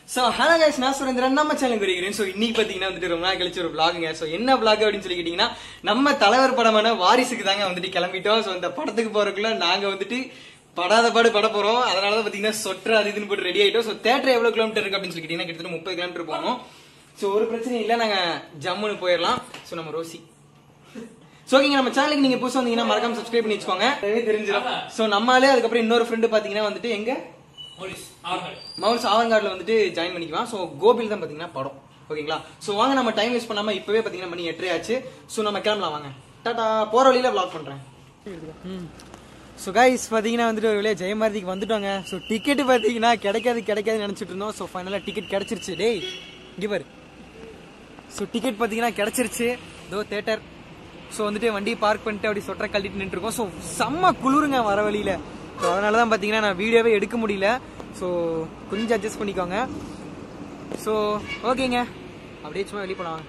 so hello guys நான் சுரேந்திரன் நம்ம channel குறிக்கிறேன் ஸோ இன்னைக்கு பார்த்தீங்கன்னா வந்துட்டு ரொம்ப நாள் கழிச்சு ஒரு vlogங்க ஸோ என்ன vlog அப்படின்னு சொல்லி கேட்டிங்கன்னா நம்ம தலைவர் படமான வாரிசுக்கு தாங்க வந்துட்டு கிளம்பிட்டோம் ஸோ இந்த படத்துக்கு போறதுக்குள்ள நாங்கள் வந்துட்டு படாத பாடு பட போறோம் அதனால தான் பார்த்தீங்கன்னா சொட்டர் அது இதுன்னு போட்டு ரெடி ஆயிட்டோம் ஸோ தேட்டர் எவ்வளோ கிலோமீட்டர் இருக்கு அப்படின்னு சொல்லி கேட்டிங்கன்னா கிட்டத்தட்ட முப்பது கிலோமீட்டர் போகணும் ஸோ ஒரு பிரச்சனையும் இல்லை நாங்கள் ஜம்முன்னு போயிடலாம் ஸோ நம்ம ரோசி ஸோ ஓகேங்க நம்ம சேனலுக்கு நீங்க புதுசா வந்தீங்கன்னா மறக்காம சப்ஸ்கிரைப் பண்ணி வச்சுக்கோங்க நிறைய தெரிஞ்சிடும் ஸோ நம்மளே அதுக்கப்புறம் இன்னொரு ஃப்ரெண்டு பாத்தீங்கன்னா வந்துட்டு எங்க மவுல்ஸ் ஆவங்காடுல வந்துட்டு ஜாயின் பண்ணிக்குவான் ஸோ கோபில் தான் பாத்தீங்கன்னா படம் ஓகேங்களா ஸோ வாங்க நம்ம டைம் வேஸ்ட் பண்ணாம இப்பவே பாத்தீங்கன்னா மணி எட்டரை ஆச்சு ஸோ நம்ம கிளம்பலாம் வாங்க டாடா போற வழியில vlog பண்றேன் ஸோ கைஸ் பார்த்தீங்கன்னா வந்துட்டு ஒரு வழியாக ஜெயமாரதிக்கு வந்துட்டோங்க ஸோ டிக்கெட் பார்த்தீங்கன்னா கிடைக்காது கிடைக்காதுன்னு நினச்சிட்டு இருந்தோம் ஸோ ஃபைனலாக டிக்கெட் கிடச்சிருச்சு டேய் இங்கே பாரு ஸோ டிக்கெட் பார்த்தீங்கன்னா கிடச்சிருச்சு தோ தேட்டர் ஸோ வந்துட்டு வண்டியை பார்க் பண்ணிட்டு அப்படி சொட்டரை கழட்டிட்டு நின்றுருக்கோம் ஸோ செம்ம குளிருங்க வர வழியில ஸோ அதனால தான் பார்த்தீங்கன்னா நான் வீடியோவே எடுக்க முடியல ஸோ கொஞ்சம் அட்ஜஸ்ட் பண்ணிக்கோங்க ஸோ ஓகேங்க அப்படியே சும்மா வெளியே போலாம்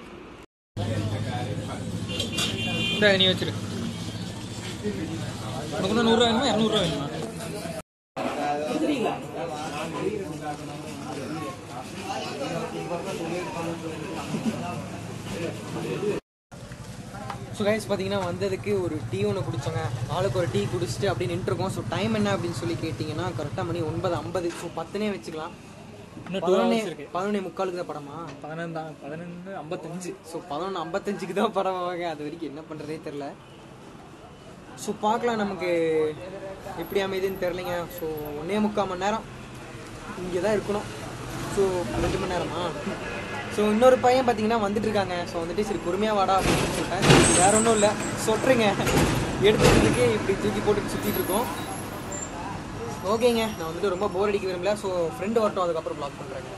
இந்த நீ வச்சிரு உனக்கு வந்து நூறுரூவா வேணுமா இரநூறுவா வேணுமா ஸோ கைஸ் பார்த்தீங்கன்னா வந்ததுக்கு ஒரு டீ ஒன்று குடிச்சோங்க ஆளுக்கு ஒரு டீ குடிச்சிட்டு அப்படி நின்றுருக்கோம் ஸோ டைம் என்ன அப்படின்னு சொல்லி கேட்டிங்கன்னா கரெக்டாக மணி ஒன்பது ஐம்பது ஸோ பத்துனே வச்சுக்கலாம் இன்னும் டூ பதினொன்னே ஹவர்ஸ் இருக்கு பதினொன்னே முக்காலுக்கு தான் படமா பதினொன்று பதினொன்று ஐம்பத்தஞ்சு ஸோ பதினொன்று ஐம்பத்தஞ்சுக்கு தான் படம் வாங்க அது வரைக்கும் என்ன பண்ணுறதே தெரில ஸோ பார்க்கலாம் நமக்கு எப்படி அமைதுன்னு தெரிலைங்க ஸோ ஒன்றே முக்கால் மணி நேரம் இங்கே தான் இருக்கணும் ஸோ ரெண்டு மணி நேரமா ஸோ இன்னொரு பையன் பார்த்தீங்கன்னா வந்துட்டு இருக்காங்க ஸோ வந்துட்டு சரி பொறுமையாக வாடா அப்படின்னு சொல்லிட்டேன் சரி, வேற ஒன்றும் இல்லை சொட்டுறீங்க எடுத்துக்கிறதுக்கு இப்படி தூக்கி போட்டு சுற்றிட்டு இருக்கோம் ஓகேங்க நான் வந்துட்டு ரொம்ப போர் அடிக்க விரும்பல ஸோ ஃப்ரெண்டு வரட்டும் அதுக்கப்புறம் ப்ளாக் பண்ணுறேங்க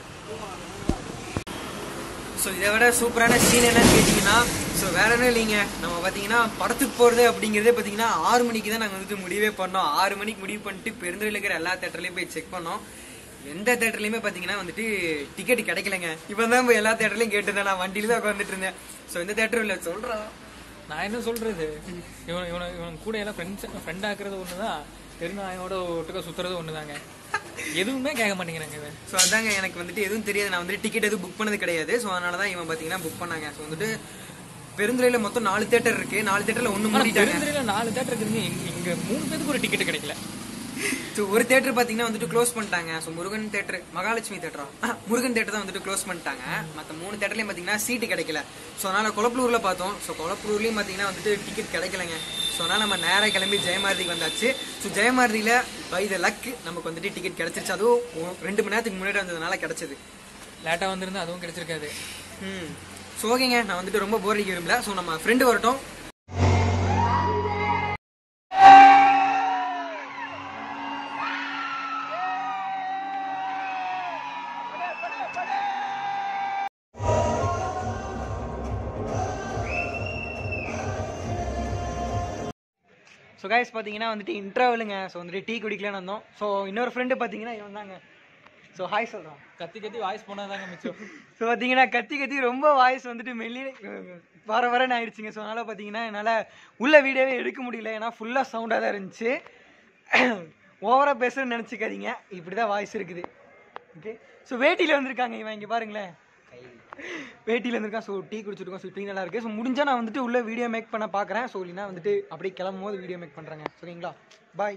ஸோ இதை விட சூப்பரான சீன் என்னன்னு கேட்டிங்கன்னா ஸோ வேற என்ன இல்லைங்க நம்ம பார்த்தீங்கன்னா படத்துக்கு போகிறது அப்படிங்கிறதே பார்த்தீங்கன்னா ஆறு மணிக்கு தான் நாங்கள் வந்துட்டு முடிவே பண்ணோம் ஆறு மணிக்கு முடிவு பண்ணிட்டு பெருந்துறையில் இருக்கிற எல்லா தேட்டர்லையும் போய் செக் பண்ணோம் எந்த தேட்டர்லையுமே பார்த்தீங்கன்னா வந்துட்டு டிக்கெட் கிடைக்கலங்க இப்போ தான் போய் எல்லா தேட்டர்லையும் கேட்டுருந்தேன் நான் வண்டியில தான் உட்காந்துட்டு இருந்தேன் ஸோ எந்த தேட்டரும் இல்லை சொல்கிறோம் நான் என்ன சொல்றது இவன் இவனை இவன் கூட எல்லாம் ஃப்ரெண்ட்ஸ் ஃப்ரெண்ட் ஆக்குறது ஒன்று தான் பெருநாயோட ஒட்டுக்க சுத்துறது ஒன்று தாங்க எதுவுமே கேட்க மாட்டேங்கிறாங்க இவன் ஸோ அதாங்க எனக்கு வந்துட்டு எதுவும் தெரியாது நான் வந்துட்டு டிக்கெட் எதுவும் புக் பண்ணது கிடையாது ஸோ அதனால தான் இவன் பார்த்தீங்கன்னா புக் பண்ணாங்க ஸோ வந்துட்டு பெருந்துறையில் மொத்தம் நாலு தேட்டர் இருக்கு நாலு தேட்டரில் ஒன்று ஆனா மூடிட்டாங்க பெருந்துறையில நாலு தேட்டர் இருக்குதுங்க இங்க- இங்க மூணு பேருக்கு ஒரு டிக்கெட் கிடைக்கல ஸோ ஒரு தேட்டர் பார்த்தீங்கன்னா வந்துட்டு க்ளோஸ் பண்ணிட்டாங்க ஸோ முருகன் தேட்டர் மகாலட்சுமி தேட்டரா முருகன் தேட்டர் தான் வந்துட்டு க்ளோஸ் பண்ணிட்டாங்க மற்ற மூணு தேட்டர்லையும் பார்த்தீங்கன்னா சீட்டு கிடைக்கல ஸோ அதனால் குளப்பலூரில் பார்த்தோம் ஸோ குளப்பலூர்லேயும் பார்த்தீங்கன்னா வந்துட்டு டிக்கெட் கிடைக்கலங்க ஸோ அதனால் நம்ம நேராக கிளம்பி ஜெயமாரதிக்கு வந்தாச்சு ஸோ ஜெயமாரதியில் பை த லக் நமக்கு வந்துட்டு டிக்கெட் கிடைச்சிருச்சு அதுவும் ஒ- ரெண்டு மணி நேரத்துக்கு முன்னாடி வந்ததுனால கிடைச்சது லேட்டா வந்திருந்தா அதுவும் கிடைச்சிருக்காது ம் ஸோ ஓகேங்க நான் வந்துட்டு ரொம்ப போர் அடிக்க விரும்பல ஸோ நம்ம ஃப்ரெண்டு வரட்டும் ஸோ கைஸ் பார்த்தீங்கன்னா வந்துட்டு இன்டர்வலுங்க ஸோ வந்துட்டு டீ குடிக்கலான்னு வந்தோம் ஸோ இன்னொரு ஃப்ரெண்டு பார்த்தீங்கன்னா இவன் தாங்க ஸோ ஹாய் சொல்கிறான் கத்தி கத்தி வாய்ஸ் போனாதாங்க மிச்சம் ஸோ பார்த்தீங்கன்னா கத்தி கத்தி ரொம்ப வாய்ஸ் வந்துட்டு மெல்லி வர வரன்னு ஆயிடுச்சுங்க ஸோ அதனால் பார்த்தீங்கன்னா என்னால் உள்ள வீடியோவே எடுக்க முடியல ஏன்னா ஃபுல்லாக சவுண்டாக தான் இருந்துச்சு ஓவராக பேசுறேன்னு நினச்சிக்காதீங்க இப்படி தான் வாய்ஸ் இருக்குது ஓகே ஸோ வேட்டியில் வந்திருக்காங்க இவன் இங்கே பாருங்களேன் வேட்டியில் வந்திருக்கான் ஸோ டீ குடிச்சிருக்கோம் ஸோ டீ நல்லா இருக்குது ஸோ முடிஞ்சால் நான் வந்துட்டு உள்ள வீடியோ மேக் பண்ண பார்க்குறேன் ஸோ இல்லைனா வந்துட்டு அப்படியே கிளம்பும் போது வீடியோ மேக் பண்ணுறேங்க ஓகேங்களா பாய்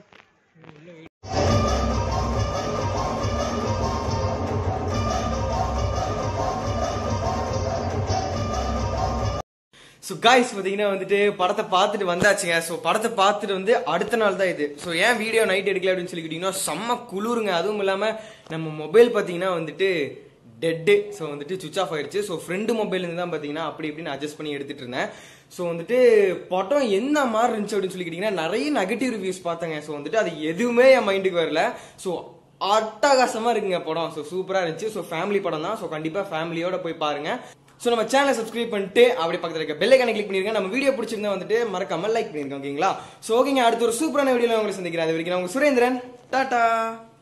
ஸோ காய்ஸ் பார்த்தீங்கன்னா வந்துட்டு படத்தை பார்த்துட்டு வந்தாச்சுங்க ஸோ படத்தை பார்த்துட்டு வந்து அடுத்த நாள் தான் இது ஸோ ஏன் வீடியோ நைட் எடுக்கல அப்படின்னு சொல்லி கேட்டிங்கன்னா செம்ம குளிருங்க அதுவும் இல்லாமல் நம்ம மொபைல் பார்த்தீங்கன்னா வந்துட்டு டெட்டு ஸோ வந்துட்டு சுவிச் ஆஃப் ஆயிடுச்சு ஸோ ஃப்ரெண்டு மொபைல்லேருந்து தான் பார்த்தீங்கன்னா அப்படி இப்படின்னு அட்ஜஸ்ட் பண்ணி எடுத்துட்டு இருந்தேன் ஸோ வந்துட்டு படம் என்ன மாதிரி இருந்துச்சு அப்படின்னு சொல்லி கேட்டிங்கன்னா நிறைய நெகட்டிவ் ரிவ்யூஸ் பார்த்தேங்க ஸோ வந்துட்டு அது எதுவுமே என் மைண்டுக்கு வரல ஸோ அட்டகாசமா இருக்குங்க படம் ஸோ சூப்பரா இருந்துச்சு ஸோ ஃபேமிலி படம் தான் ஸோ கண்டிப்பா ஃபேமிலியோட போய் பாருங்க ஸோ நம்ம சேனலை சப்ஸ்கிரைப் பண்ணிட்டு அப்படி பக்கத்தில் இருக்க பெல்லைக்கான கிளிக் பண்ணிருங்க நம்ம வீடியோ பிடிச்சிருந்தா வந்துட்டு மறக்காம லைக் பண்ணிருக்கோம் ஓகேங்களா ஸோ ஓகேங்க அடுத்த ஒரு சூப்பரான வீடியோல உங்களை சந்திக்கிறேன் அது வரைக்கும் நான் உங்க சுரேந்திரன் டாடா